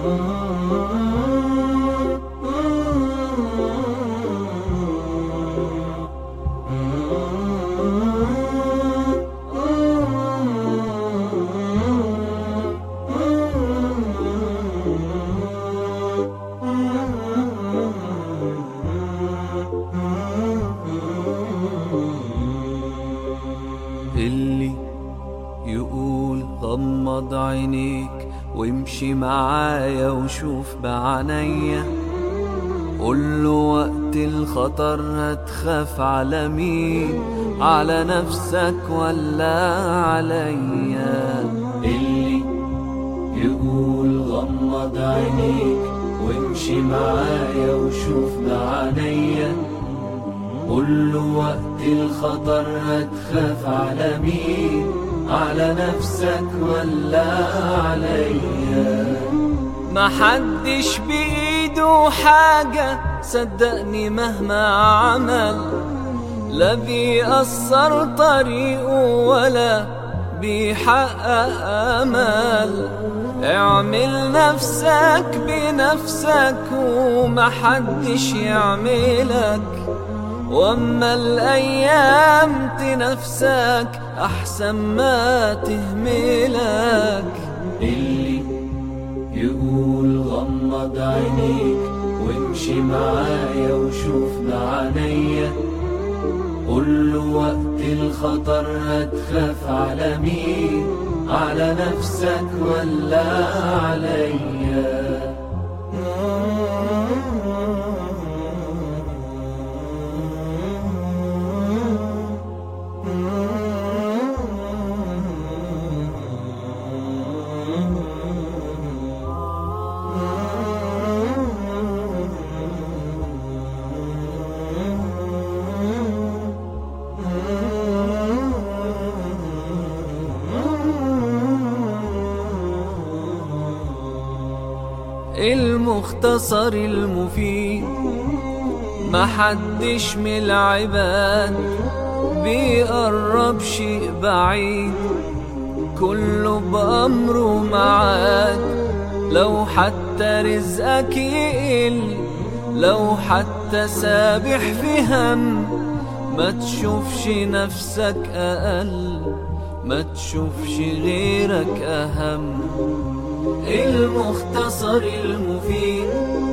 اللي يقول غمض عينيك وامشي معايا وشوف بعينيا قول له وقت الخطر هتخاف على مين على نفسك ولا عليا اللي يقول غمض عينيك وامشي معايا وشوف بعينيا قول له وقت الخطر هتخاف على مين على نفسك ولا عليا محدش بإيده حاجة صدقني مهما عمل لا بيأثر طريقه ولا بيحقق أمل اعمل نفسك بنفسك ومحدش يعملك واما الايام تنفسك احسن ما تهملك اللي يقول غمض عينيك وامشي معايا وشوف بعينيا قول له وقت الخطر هتخاف على مين على نفسك ولا عليا المختصر المفيد محدش من العباد بيقرب شيء بعيد كله بأمره معاد لو حتى رزقك يقل لو حتى سابح في هم ما تشوفش نفسك أقل ما تشوفش غيرك أهم المختصر المفيد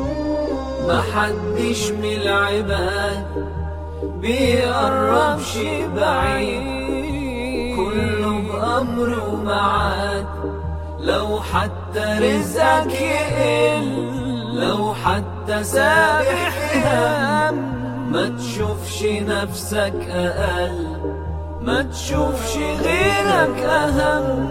محدش من العباد بيقرب شي بعيد كله بأمره معاد لو حتى رزقك يقل لو حتى سابح في هم ما تشوفش نفسك أقل ما تشوفش غيرك أهم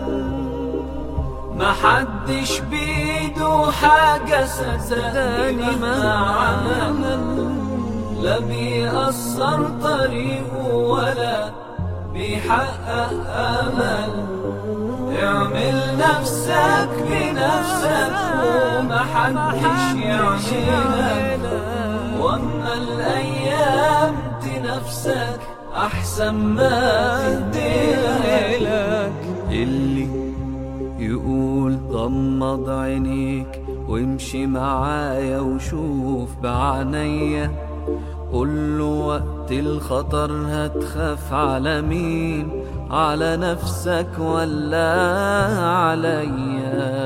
محدش بيده حاجة صدقني مهما عمل لا بيأثر طريقه ولا بيحقق أمل اعمل نفسك بنفسك ومحدش يعملك واما الأيام تنفسك أحسن ما تهدلك اللي يقول غمض عينيك وامشي معايا وشوف بعينيا قول له وقت الخطر هتخاف على مين على نفسك ولا عليا